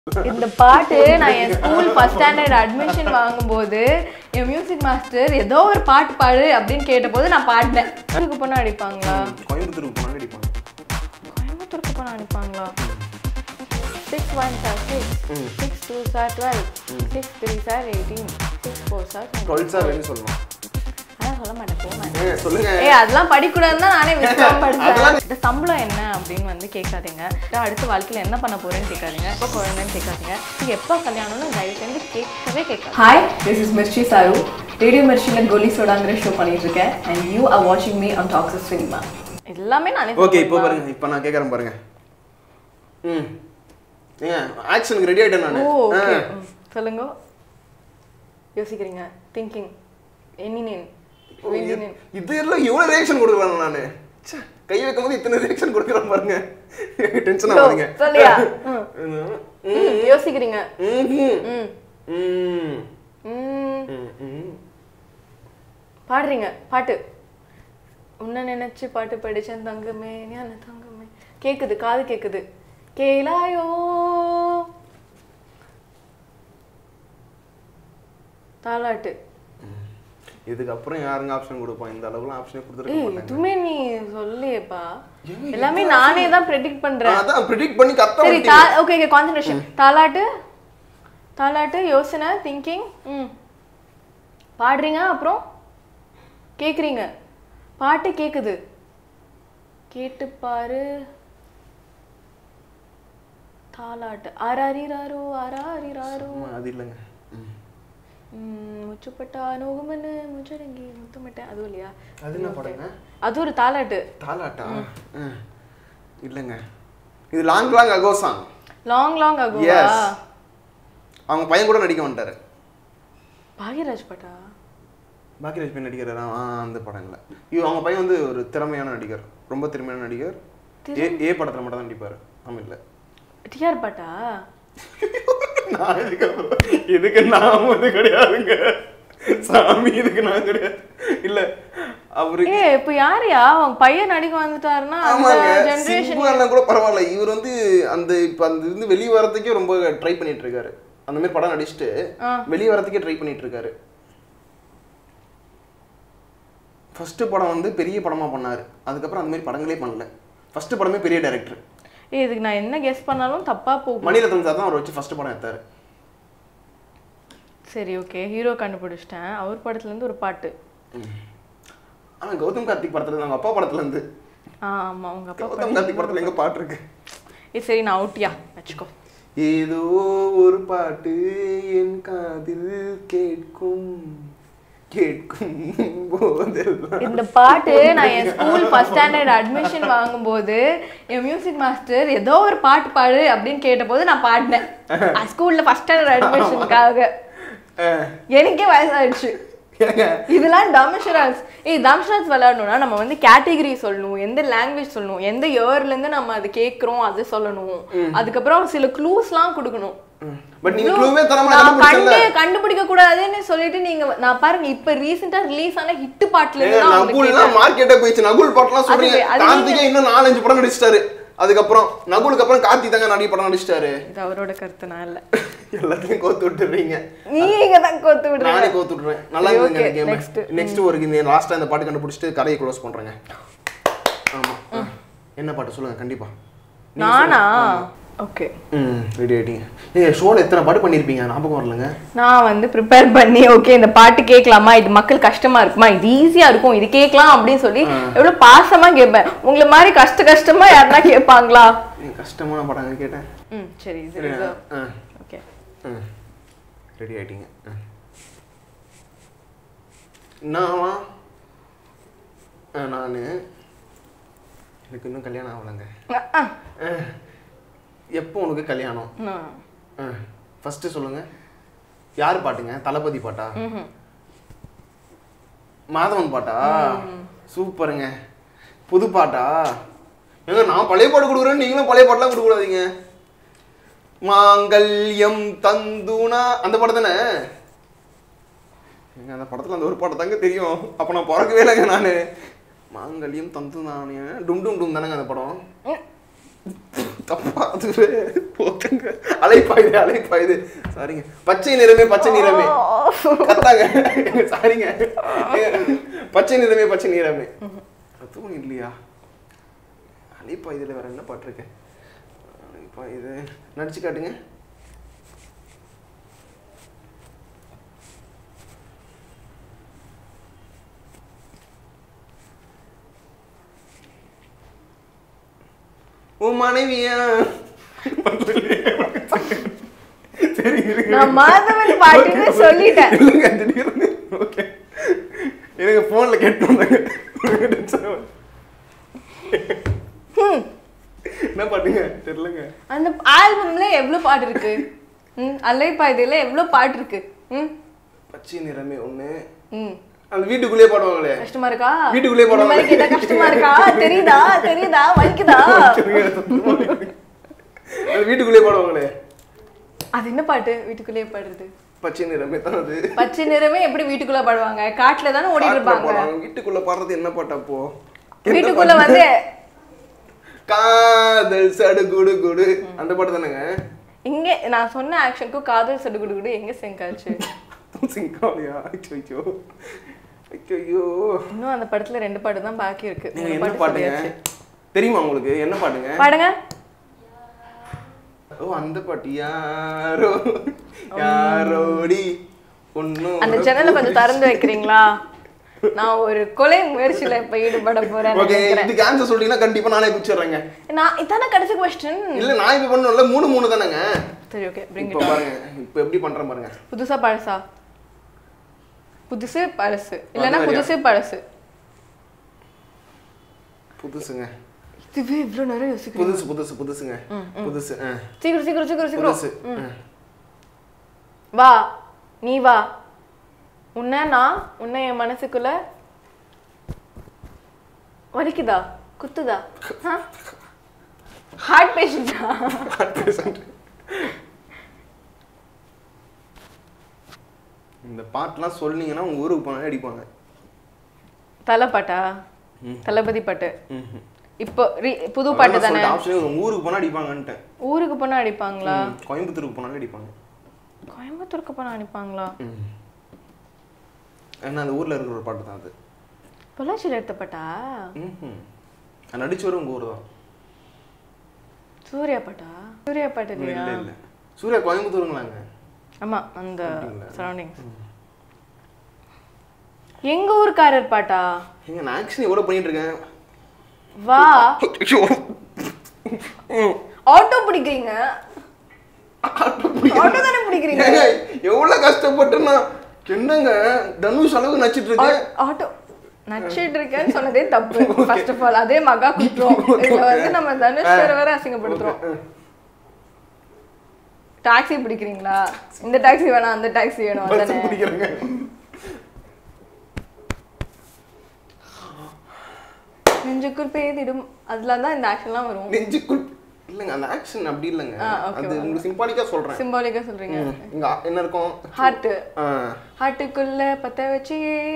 இந்த பாட்டு நான் என் ஸ்கூல் ஃபர்ஸ்ட் ஸ்டாண்டர்ட் அட்மிஷன் வாங்கும்போது என் மியூசிக் மாஸ்டர் ஏதோ ஒரு பாட்டு பாடு அப்படின்னு கேட்டபோது நான் பாடினேன் இதுக்கு போனா அடிப்பாங்களா கோயம்புத்தூருக்கு போனாலும் அடிப்பாங்க கோயம்புத்தூருக்கு போனா அடிப்பாங்களா six one sir six six two sir twelve six three sir eighteen six four sir twelve sir வேணும் சொல்லணும் அதான் சொல்ல மாட்டேன் போக மாட்டேன் ஏங்க, சொல்லுங்க ஏய் அதெல்லாம் படிக்கூடாதுன்னு தான் நானே விஸ்வாம் அதெல்லாம் படிச்சேன் இந்த சம்பளம் என்ன அப்படின்னு வந்து கேட்காதீங்க அப்புறம் அடுத்த வாழ்க்கையில என்ன பண்ண போறேன்னு கேட்காதீங்க எப்போ குழந்தைன்னு கேட்காதீங்க இது எப்போ கல்யாணம்னு தயவு செஞ்சு கேட்கவே கேட்காது hi this is Mirchi Saru radio மிர்ச்சியில் கோலி சோடாங்கிற ஷோ பண்ணிட்டு இருக்கேன் அண்ட் யூ ஆர் வாட்சிங் மீ ஆன் டாக்ஸஸ் சினிமா எல்லாமே நானே ஓகே இப்போ சொல்லுவேன். பாருங்க இப்போ நான் கேட்குறேன் பாருங்க ம் ஏங்க ஆக்ஷனுக்கு ரெடி ஆயிட்டேன் ஓ ஓகே நான் சொல்லுங்க யோசிக்கிறீங்க திங்கிங் எண்ணினேன் வேண்டினேன் இது எல்லாம் இவ்வளோ ரியாக்ஷன் கொடுக்குறேன் நான் கை வைக்கும் போது இத்தனை ரியாக்ஷன் கொடுக்குறேன் பாருங்க டென்ஷன் ஆகாதீங்க சொல்லியா ம். ம். ம், யோசிக்கிறீங்க ம்ஹும். ம் ம். ம் ம், ம். பாடுறீங்க பாட்டு உன்னை நினைச்சு பாட்டு படிச்சேன் தங்கமே ஞான தங்கமே கேக்குது காது கேக்குது கேளாயோ தாலாட்டு இதுக்கப்புறம் யாருங்க ஆப்ஷன் கொடுப்போம் இந்த அளவுலாம் ஆப்ஷனே கொடுத்துருக்க ஏய் மாட்டாங்க எதுவுமே நீ சொல்லியேப்பா ஏங்க, எல்லாமே நானே தான் ப்ரெடிக்ட் பண்றேன் அதான் ப்ரிடிக்ட் பண்ணி கத்த சரி விட்டீங்க. தா ஓகே ஓகே கான்சன்ட்ரேஷன் தாலாட்டு தாலாட்டு யோசனை திங்கிங் ம் பாடுறீங்க அப்புறம் கேக்குறீங்க பாட்டு கேக்குது கேட்டு பாரு தாலாட்டு ஆராரிராரோ ஆராரிராரோ ஆமா, அது இல்லைங்க ம். ம், முச்சுப்பட்டா நோகுமன்னு முச்சடங்கி முத்தமிட்டேன் அதுவும் இல்லையா அது என்ன படங்க அது ஒரு தாலாட்டு தாலாட்டா ம். இல்லைங்க இது long long ago song long long ஆகுவா Yes. அவங்க பையன் கூட நடிக்க வந்துட்டாரு பாக்யராஜ் பட்டா பாக்கியராஜ் பையன் நடிக்கிறாரா ஆ அந்த படம் இல்லை ஐயோ அவங்க பையன் வந்து ஒரு திறமையான நடிகர் ரொம்ப திறமையான நடிகர் ஏ ஏ படத்தில் மட்டும் தான் நடிப்பார் தமிழ்ல டிஆர் பாட்டா நான் இதுக்கு இதுக்கு நான் வந்து கிடையாதுங்க சாமி இதுக்கு நான் கிடையாது இல்ல அவரு ஏ இப்போ யாரையா அவங்க பையன் நடிக்க வந்துட்டாருன்னா அந்த ஆமாங்க ஜெனரேஷன் சிம்புனா கூட பரவாயில்ல இவர் வந்து அந்த இப்ப அந்த இருந்து வெளிய வரதுக்கே ரொம்ப ட்ரை பண்ணிட்டு இருக்காரு அந்த மாதிரி படம் நடிச்சுட்டு வெளிய வரதுக்கே ட்ரை பண்ணிட்டு இருக்காரு ஃபர்ஸ்ட் படம் வந்து பெரிய படமா பண்ணாரு அதுக்கப்புறம் அந்த மாதிரி படங்களே பண்ணல ஃபர்ஸ்ட் படமே பெரிய டைரக்டர் ஏ இதுக்கு நான் என்ன கெஸ் பண்ணாலும் தப்பா போகும் மணிரத்னம் சார் தான் அவர் வச்சு ஃபர்ஸ்ட் படம் எடுத்தாரு சரி ஓகே ஹீரோ கண்டுபிடிச்சிட்டேன் அவர் படத்துல இருந்து ஒரு பாட்டு ஆனா கௌதம் கார்த்திக் படத்துல இருந்து, அவங்க அப்பா படத்துல இருந்து ஆ ஆமா உங்க அப்பா கௌதம் கார்த்திக் படத்துல எங்க பாட்டு இருக்கு ஏ சரி நான் அவுட்டியா வச்சுக்கோ ஏதோ ஒரு பாட்டு என் காதில் கேட்கும் கேட்கும் போதெல்லாம் இந்த பாட்டு நான் என் ஸ்கூல் ஃபர்ஸ்ட் ஸ்டாண்டர்ட் அட்மிஷன் வாங்கும்போது என் மியூசிக் மாஸ்டர் ஏதோ ஒரு பாட்டு பாடு அப்படின்னு கேட்டபோது நான் பாடினேன் ஸ்கூல்ல ஃபர்ஸ்ட் ஸ்டாண்டர்ட் அட்மிஷனுக்காக அஹ், எனக்கே வயசாயிடுச்சு ஏங்க, இதெல்லாம் டம்ஷராஸ் ஏய் டம்ஷராஸ் விளையாடணும்னா நம்ம வந்து கேட்டகரி சொல்லணும் எந்த லாங்குவேஜ் சொல்லணும் எந்த இயர்ல இருந்து நம்ம அது கேக்குறோம் அது சொல்லணும் அதுக்கப்புறம் சில க்ளூஸ்லாம் கொடுக்கணும் பட் நீங்க க்ளூவே தர நான் மாட்டீங்கல்ல கண்டு கண்டுபிடிக்க கூடாதுன்னு சொல்லிட்டு நீங்க நான் பாருங்க இப்ப ரீசெண்டா ரிலீஸ் ஆன ஹிட் பாட்டுல ஏங்க இருந்து தான் உங்களுக்கு நகுல்லாம் மார்க்கெட்டே போயிடுச்சு நகுல் பாட்டுலாம் சொல்றீங்க அது- அது கார்த்திகே இன்னும் நாலஞ்சு படம் நடிச்சிட்டாரு அதுக்கப்புறம் நகுலுக்கு அப்புறம் கார்த்திக் தாங்க நிறைய படம் நடிச்சிட்டாரு இது அவரோட கருத்து நான் இல்ல எல்லாத்தையும் கோத்து விட்டுறீங்க நீங்க தான் கோத்து நானே விடுறீங்க கோத்து விட்டுறேன் நல்லா சரி, இருந்துங்க okay, கேம் next. நெக்ஸ்ட் ஒரு இந்த லாஸ்டா இந்த பாட்டு கண்டுபிடிச்சிட்டு கதையை க்ளோஸ் பண்றேங்க ஆமா என்ன பாட்டு சொல்லுங்க கண்டிப்பா நீங்க நானா சொல்லுங்க. ஓகே ம் ரெடி ஆயிட்டீங்க ஏய் ஷோல எத்தனை பாட்டு பண்ணிருப்பீங்க ஞாபகம் வரலங்க நான் வந்து ப்ரிப்பேர் பண்ணி ஓகே இந்த பாட்டு கேட்கலாமா இது மக்கள் கஷ்டமா இருக்குமா இது ஈஸியா இருக்கும் இது கேட்கலாம் அப்படின்னு சொல்லி எவ்வளவு பாசமா கேட்பேன் உங்களை மாதிரி கஷ்ட கஷ்டமா யாருன்னா கேட்பாங்களா நீங்க கஷ்டமான படங்க கேட்டேன் ம் சரி இது சரியா? ஆ ஓகே ம் ரெடி ஆயிட்டீங்க ஆ. என்னவா நான் எனக்கு இன்னும் கல்யாணம் ஆகலைங்க எப்போ உனக்கு கல்யாணம் ஃபர்ஸ்ட் சொல்லுங்க யார் பாட்டுங்க தளபதி பாட்டா மாதவன் பாட்டா சூப்பருங்க புது பாட்டா ஏங்க நான் பழைய பாட்டு கொடுக்குறேன் நீங்களும் பழைய பாட்டுலாம் கொடுக்கூடாதீங்க மாங்கல்யம் தந்துனா அந்த படம் தானே ஏங்க அந்த படத்துல அந்த ஒரு பாட்டு தாங்க தெரியும் அப்ப நான் பிறக்கவே இல்லைங்க நானு மாங்கல்யம் தந்து நானே டும் டும் டும் தானேங்க அந்த படம் தப்பா அது போத்துங்க அலைப்பாயுது அலைப்பாயுது சாரிங்க பச்சை நிறமே பச்சை நிறமே கத்தாங்க சாரிங்க பச்சை நிறமே பச்சை நிறமே அதுவும் இல்லையா அலைப்பாயுதுல வேற என்ன பாட்டிருக்கு அலைப்பாயுது நடிச்சு காட்டுங்க உன் மனைவியா சரி இருங்க. நான் மாதவன் பாட்டுன்னு Okay, okay. சொல்லிட்டேன் இல்லைங்க, திடீர்னு ஓகே எனக்கு போன்ல கேட்டு வந்தாங்க என்ன பாட்டுங்க தெரியலங்க அந்த ஆல்பம்ல எவ்வளவு பாட்டு இருக்கு ம் அலைப்பாய்தில எவ்வளவு பாட்டு இருக்கு ம் பச்சை நிறமே ஒண்ணு ம் அந்த வீட்டுக்குள்ளேயே பாடுவாங்களே கஷ்டமா இருக்கா வீட்டுக்குள்ளேயே இந்த மாதிரி போடாம. கேட்டா கஷ்டமா இருக்கா தெரியுதா தெரியுதா வலிக்குதா அது வீட்டுக்குள்ளேயே பாடுவாங்களே அது என்ன பாட்டு வீட்டுக்குள்ளேயே பாடுறது பச்சை நிறமே தான் அது பச்சை நிறமே எப்படி வீட்டுக்குள்ள பாடுவாங்க காட்டுல தானே ஓடிட்டு பாட்டுல இருப்பாங்க பாடுவாங்க. வீட்டுக்குள்ள பாடுறது என்ன பாட்டு அப்போ வீட்டுக்குள்ள வந்து காதல் சடு குடு குடு அந்த பாட்டு தானேங்க இங்க நான் சொன்ன ஆக்ஷனுக்கும் காதல் சடுகுடுகுடு எங்க சிங்க் ஆச்சு சிங்காலியா ஐயோ ஐயோ இன்னும் அந்த படத்துல ரெண்டு பாட்டு தான் பாக்கி இருக்கு நீங்க ஒரு என்ன பாட்டு பாட்டுங்க சொல்லியாச்சு. தெரியுமா உங்களுக்கு என்ன பாட்டுங்க பாடுங்க ஓ அந்த பாட்டு யாரோ யாரோடி ஒன்னும் அந்த ஜன்னலை கொஞ்சம் திறந்து வைக்கிறீங்களா நான் ஒரு கொலை முயற்சியில இப்ப ஈடுபட போறேன் ஓகே நினைக்கிறேன் இதுக்கு ஆன்சர் சொல்லிட்டீங்கன்னா கண்டிப்பா நானே குச்சிடுறேங்க நான் இதானே கடைசி கொஸ்டின் இல்ல நான் இப்ப பண்ணல மூணு மூணு தானேங்க சரி ஓகே பிரிங் இப்ப பாருங்க இப்ப எப்படி பண்றேன் பாருங்க புதுசா பழசா புதுசு பழசு இல்லைன்னா அது புதுசு பழசு புதுசுங்க இதுவே இவ்வளவு நேரம் யோசிக்கிறேன் புதுசு புதுசு புதுசுங்க புதுசு ஆ. சீக்கிரம் சீக்கிரம் சீக்கிரம் சீக்கிரம் புதுசு ஆ. வா நீ வா உன்னை நான் உன்னை என் மனசுக்குள்ள வலிக்குதா குத்துதா ஹார்ட் பேஷண்டா இந்த பாட்டுலாம் சொன்னீங்கன்னா உங்க ஊருக்கு போனாலே அடிப்பாங்க தலை பாட்டா தளபதி பாட்டு இப்போ re- புது பாட்டு தானே ஆப்ஷனே உங்க ஊருக்கு போனா அடிப்பாங்கன்ட்டேன் ஊருக்கு போனா அடிப்பாங்களா ம், கோயம்புத்தூருக்கு போனாலே அடிப்பாங்க கோயம்புத்தூருக்கு போனா அடிப்பாங்களா ம். ஏன்னா அந்த ஊர்ல இருக்கிற ஒரு பாட்டு தான் அது பொள்ளாச்சியில் எடுத்த பாட்டா ம்ஹும். நான் நடிச்சவரும் உங்க ஊர் தான் சூர்யா பாட்டா சூர்யா பாட்டு இல்லையா இல்ல இல்ல சூர்யா கோயம்புத்தூருங்களாங்க ஆமா அந்த அப்படிங்களா? சரௌண்டிங்ஸ் எங்க ஊர்க்காரர் பாட்டா ஏங்க நான் ஆக்ஷன் எவ்வளவு பண்ணிட்டு இருக்கேன் வா ஐயோ. ம். ஆட்டோ பிடிக்கிறீங்க ஆட்டோ தானே பிடிக்கிறீங்க ஏங்க, எவ்வளவு கஷ்டப்பட்டு நான் என்னங்க தனுஷ் அளவுக்கு நச்சிட்டு இருக்கேன் ஆட்டோ நச்சிட்டு இருக்கேன்னு சொன்னதே தப்பு ஃபர்ஸ்ட் ஆஃப் ஆல் அதே மகா குற்றம் இதுல வந்து நம்ம தனுஷ் சார் வேற அசிங்கப்படுத்துறோம் டாக்ஸி பிடிக்கிறீங்களா இந்த டாக்ஸி வேணாம் அந்த டாக்ஸி வேணும் பஸ் அதானே பிடிக்கிறேங்க நெஞ்சுக்குள் பேதிடும் அதுல தான் இந்த ஆக்ஷன்லாம் வரும் நெஞ்சுக்குள் இல்லைங்க அந்த ஆக்ஷன் அப்படி இல்லைங்க ஆ, okay, அது உங்களுக்கு சிம்பாலிக்கா சொல்றேன் சிம்பாலிக்கா சொல்றீங்க ம், இங்க என்ன இருக்கும் ஹார்ட் ஆ, ஹார்ட்டுக்குள்ள பத்த வச்சு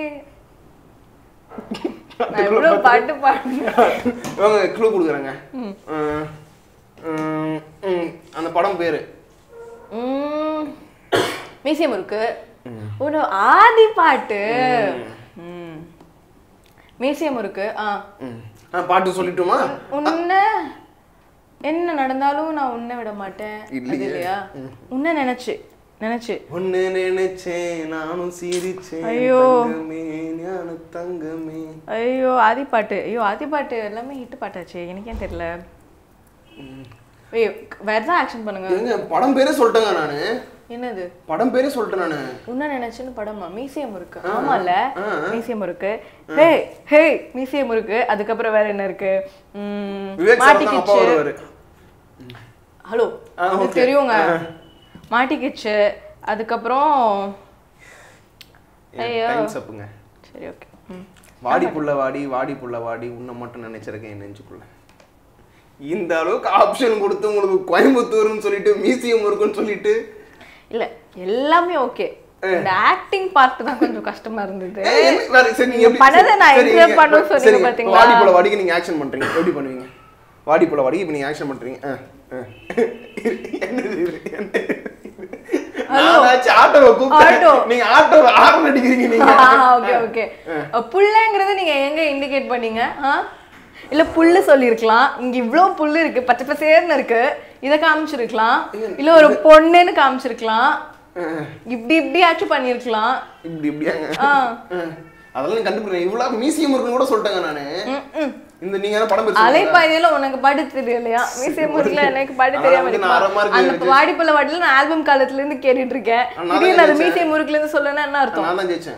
நான் எவ்வளவு பாட்டு பாடுறேன் வாங்க க்ளூ கொடுக்குறேங்க ஆ, ம், ம், அந்த படம் பேரு மியூசியம் இருக்கு ஒரு ஆதி பாட்டு ம். மியூசியம் இருக்கு ஆ ம். ஆ, பாட்டு சொல்லட்டுமா உன்னை என்ன நடந்தாலும் நான் உன்னை விட மாட்டேன் அது இல்லையே. இல்லையா உன்னை நினைச்சு நினைச்சு ஒன்னு நினைச்சேன் நானும் சிரிச்சேன் ஐயோ. தங்கமே ஞான தங்கமே ஐயோ ஆதி பாட்டு ஐயோ ஆதி பாட்டு எல்லாமே ஹிட் பாட்டாச்சு எனக்கு ஏன் தெரியல ஐயோ வேற தான் ஆக்ஷன் பண்ணுங்க ஏங்க படம் பேரே சொல்லிட்டேங்க நானு என்னது படம் பேரே சொல்லிட்டேன் நானு உன்ன நினைச்சுன்னு படமா மியூசியம் இருக்கு ஆமால ஆ, ஆ. மியூசியம் இருக்கு ஹே ஹே மியூசியம் இருக்கு அதுக்கப்புறம் வேற என்ன இருக்கு ம், விவேக் சார் தான் அப்பா மாட்டிக்கிச்சு வருவாரு ஹலோ ஆ, அது okay. தெரியுங்க ஆ. மாட்டிக்கிச்சு அதுக்கப்புறம் ஐயோ டைம் சப்புங்க சரி ஓகே வாடி புள்ள வாடி வாடி புள்ள வாடி உன்னை மட்டும் நினைச்சிருக்கேன் என் நெஞ்சுக்குள்ள இந்த அளவுக்கு ஆப்ஷன் கொடுத்து உங்களுக்கு கோயம்புத்தூர்னு சொல்லிட்டு மியூசியம் இருக்குன்னு சொல்லிட்டு இல்ல எல்லாமே ஓகே இந்த ஆக்டிங் பார்ட் தான் கொஞ்சம் கஷ்டமா இருந்தது ஏய், என்ன- வேற- சரி, நீங்க நீங்க எப்படி- பண்ணதை நான் சரி, enjoy நீங்க- பண்ணணும்னு சொன்னீங்க சரிங்க, பாத்தீங்களா? வாடி புள்ள வாடிக்கு நீங்க ஆக்ஷன் பண்றீங்க எப்படி பண்ணுவீங்க வாடி புள்ள வாடிக்கு இப்ப நீங்க ஆக்ஷன் பண்றீங்க ஆ. என்னது இது? என்ன இது? நானாச்சும் ஆட்டோவை ஆட்டோ. கூப்பிட்டேன் நீங்க ஆட்டோவை ஆரன் அடிக்கிறீங்க நீங்க ஓகே ஓகே புல்லுங்கிறது நீங்க எங்க இண்டிகேட் பண்ணீங்க ஆ இல்ல புல்லு சொல்லிருக்கலாம் இங்க இவ்ளோ புல்லு இருக்கு பச்சை பசேர்னு இருக்கு இத காமிச்சிருக்கலாம் இல்ல ஒரு பொண்ணுன்னு காமிச்சிருக்கலாம் இப்படி இப்படியாச்சும் பண்ணிருக்கலாம் இப்படி இப்படியாங்க ஆ அஹ். அதெல்லாம் நீங்க கண்டுபிடிக்கிறேன் இவ்வளவு மியூசியம் இருக்குன்னு கூட சொல்லிட்டேங்க நானு இந்த நீங்க என்ன படம் பேசுறீங்க அலைப்பாதையில உனக்கு பாடு தெரியலையா மியூசியம் ஊர்ல எனக்கு பாடு ஆனா தெரியாம வந்து இருக்குமா? நான் அரை mark அந்த எனக்கு- வாடிப்பள்ள வாட்டில நான் ஆல்பம் காலத்துல இருந்து கேட்டுட்டு இருக்கேன் நான் தான் திடீர்னு அது ஜெயிச்சேன். மியூசியம் ஊருக்குல இருந்து சொல்லணும்னா என்ன அர்த்தம் நான் தான் ஜெயிச்சேன்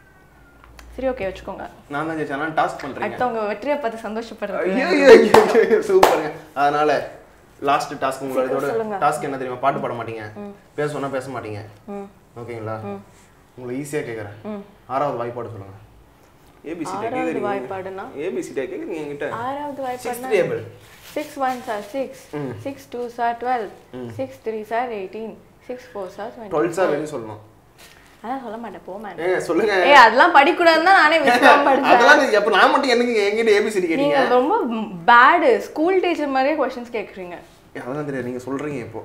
சரி ஓகே வச்சுக்கோங்க நான் தான் ஜெயிச்சேன் நான் டாஸ்க் பண்றேன் அடுத்தவங்க வெற்றியை பார்த்து சந்தோஷப்படுறது ஐயோ ஐயோ, ஐயோ, சூப்பருங்க அதனால லாஸ்ட் டாஸ்க் உங்களோட இதோட சொல்லுங்க. டாஸ்க் என்ன தெரியுமா பாட்டு பாட மாட்டீங்க பேச சொன்னா பேச மாட்டீங்க ஓகேங்களா உங்களை ஈஸியா கேக்குறேன் ஆறாவது வாய்ப்பாடு சொல்லுங்க ஏபிசி ஆறாவது வாய்ப்பாடுனா? ஏபிசி கேக்குறீங்க என்கிட்ட ஆறாவது சிக்ஸ்த் வாய்ப்பாடுனா table six one sir six six two sir twelve six three sir eighteen six four sir twenty twelfth sir வெளியும் சொல்லணும் அதான் சொல்ல மாட்டேன் போ மேம் ஏங்க சொல்லுங்க ஏய் அதெல்லாம் படிக்கூடாதுன்னு தான் நானே விஸ்வாம் படிச்சேன் அதெல்லாம் நீங்க- அப்ப நான் மட்டும் எனக்கு என்கிட்ட ஏபிசிடி கேட்டீங்க நீங்க ரொம்ப பேடு ஸ்கூல் டீச்சர் மாதிரியே கொஸ்டின்ஸ் கேக்குறீங்க அதெல்லாம் தெரியாது நீங்க சொல்றீங்க இப்போ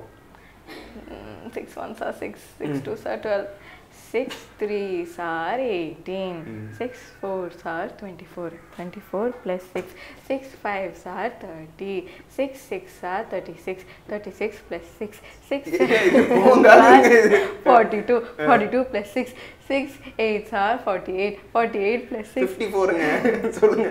six one sir six six two sir twelve six three sir eighteen six four sir twenty four twenty four plus six six five sir thirty six six sir thirty six thirty six plus six six இது போங்காதுங்க இது. Forty two forty two plus six six eight sir forty eight forty eight plus six fifty ஃபோருங்க சொல்லுங்க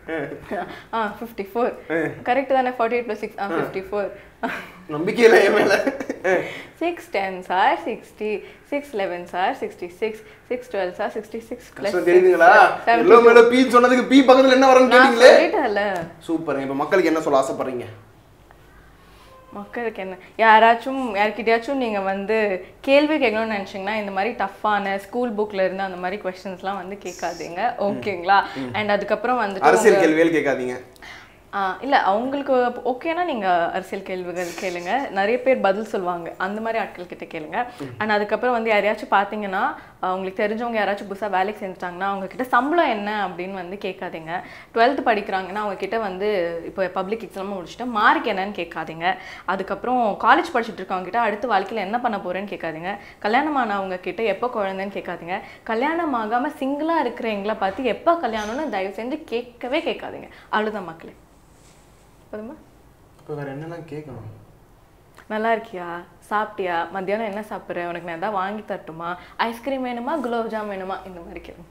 ஆ fifty four correct தானே forty eight plus six ஆ fifty four நம்பிக்கை இல்லை என் மேல six ten sir sixty six eleven sir sixty six six twelve sir sixty six plus கஷ்டம் தெரியுதுங்களா எல்லோ மேல பீ சொன்னதுக்கு பீ பக்கத்துல என்ன வரும்னு நான் கேட்டீங்களே சொல்லிட்டேன்ல சூப்பருங்க இப்ப மக்களுக்கு என்ன சொல்ல ஆசைப்படுறீங்க மக்களுக்கு என்ன யாராச்சும் யார்கிட்டயாச்சும் நீங்க வந்து கேள்வி கேட்கணும்னு நினைச்சீங்கன்னா இந்த மாதிரி டஃப்பான ஸ்கூல் புக்ல இருந்து அந்த மாதிரி கொஸ்டின்ஸ்லாம் வந்து கேட்காதீங்க ஓகேங்களா அண்ட் அதுக்கப்புறம் வந்துட்டு அரசியல் உங்க- கேள்விகள் கேட்காதீங்க ஆ, இல்ல அவங்களுக்கு ஓகேனா நீங்க அரசியல் கேள்விகள் கேளுங்க நிறைய பேர் பதில் சொல்லுவாங்க அந்த மாதிரி ஆட்கள் கிட்ட கேளுங்க அண்ட் அதுக்கப்புறம் வந்து யாரையாச்சும் பார்த்தீங்கன்னா ஆ, உங்களுக்கு தெரிஞ்சவங்க யாராச்சும் புதுசாக வேலைக்கு செஞ்சுட்டாங்கன்னா அவங்க கிட்ட சம்பளம் என்ன அப்படின்னு வந்து கேட்காதீங்க டுவெல்த் படிக்கிறாங்கன்னா அவங்க கிட்ட வந்து இப்போ பப்ளிக் எக்ஸாம் முடிச்சுட்டு மார்க் என்னன்னு கேட்காதீங்க அதுக்கப்புறம் காலேஜ் படிச்சுட்டு இருக்கவங்க கிட்ட அடுத்த வாழ்க்கையில் என்ன பண்ண போறேன்னு கேட்காதீங்க கல்யாணம் ஆனவங்க கிட்ட எப்போ குழந்தைன்னு கேட்காதீங்க கல்யாணம் ஆகாம சிங்கிளாக இருக்கிறவங்கள பார்த்து எப்போ கல்யாணம்னு தயவு செஞ்சு கேட்கவே கேட்காதீங்க அவ்வளோதான் மக்களே போதுமா இப்போ வேற என்னெல்லாம் கேட்கணும் நல்லா இருக்கியா சாப்பிட்டியா மத்தியானம் என்ன சாப்பிட்ற உனக்கு நான் எதாவது வாங்கி தரட்டுமா ஐஸ்கிரீம் வேணுமா குலோப் ஜாம் வேணுமா இந்த மாதிரி கேளுங்க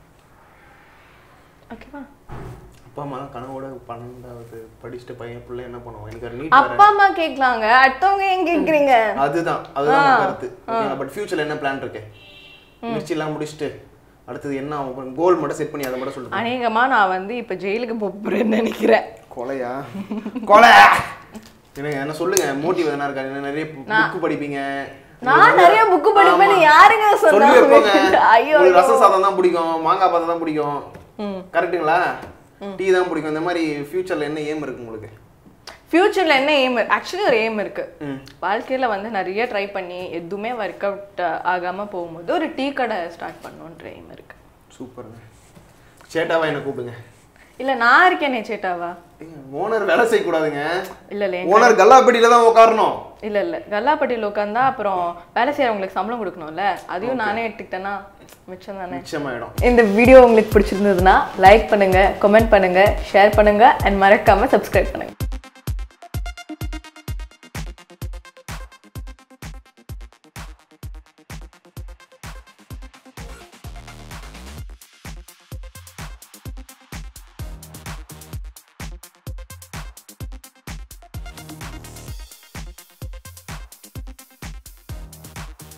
ஓகேவா அப்பா அம்மா கனவோட பன்னெண்டாவது படிச்சுட்டு பையன் பிள்ளை என்ன பண்ணுவோம் எனக்கு ஒரு நீட் அப்பா அம்மா கேட்கலாங்க அடுத்தவங்க ஏன் கேட்குறீங்க அதுதான் அதுதான் நம்ம கருத்து ஓகேங்களா பட் ஃபியூச்சர்ல என்ன பிளான் இருக்கு மிர்ச்சி எல்லாம் முடிச்சுட்டு அடுத்தது என்ன ஆகும் கோல் மட்டும் செட் பண்ணி அதை மட்டும் சொல்லிட்டு அநேகமா நான் வந்து இப்ப ஜெயிலுக்கு போறேன்னு நினைக்கிறேன் கொலையா கொலை என்னங்க என்ன சொல்லுங்க மோட்டிவ் எதனா இருக்கா என்ன நிறைய புக் படிப்பீங்க நான் நிறைய புக்கு படிப்பேன்னு யாருங்க சொல்லி வைப்போங்க சொன்னாங்க ஐயோ உங்களுக்கு ரசம் சாதம் தான் பிடிக்கும் மாங்காய் பாத்தம் தான் பிடிக்கும் கரெக்ட்டுங்களா டீ தான் பிடிக்கும் இந்த மாதிரி ஃபியூச்சர்ல என்ன ஏம் இருக்கு உங்களுக்கு ஃபியூச்சர்ல என்ன எய்ம் ஆக்சுவலி ஒரு எய்ம் இருக்கு ம். வாழ்க்கையில வந்து நிறைய ட்ரை பண்ணி எதுவுமே ஒர்க் அவுட் ஆகாம போகும்போது ஒரு டீ கடை ஸ்டார்ட் பண்ணணுன்ற எய்ம் இருக்கு சூப்பருங்க சேட்டாவா என்ன கூப்பிடுங்க இல்ல நான் இருக்கேனே சேட்டாவா ஓனர் வேலை செய்யக்கூடாதுங்க இல்ல இல்ல ஓனர் கல்லாப்பட்டியில தான் உட்காரணும் இல்ல இல்ல கல்லாப்பட்டியில் உட்காந்தா அப்புறம் வேலை செய்யறவங்களுக்கு சம்பளம் கொடுக்கணும்ல அதையும் நானே எடுத்துக்கிட்டேன்னா மிச்சம் தானே நிச்சயமாயிடும் இந்த வீடியோ உங்களுக்கு பிடிச்சிருந்ததுன்னா லைக் பண்ணுங்க கமெண்ட் பண்ணுங்க ஷேர் பண்ணுங்க அண்ட் மறக்காம சப்ஸ்கிரைப் பண்ணுங்க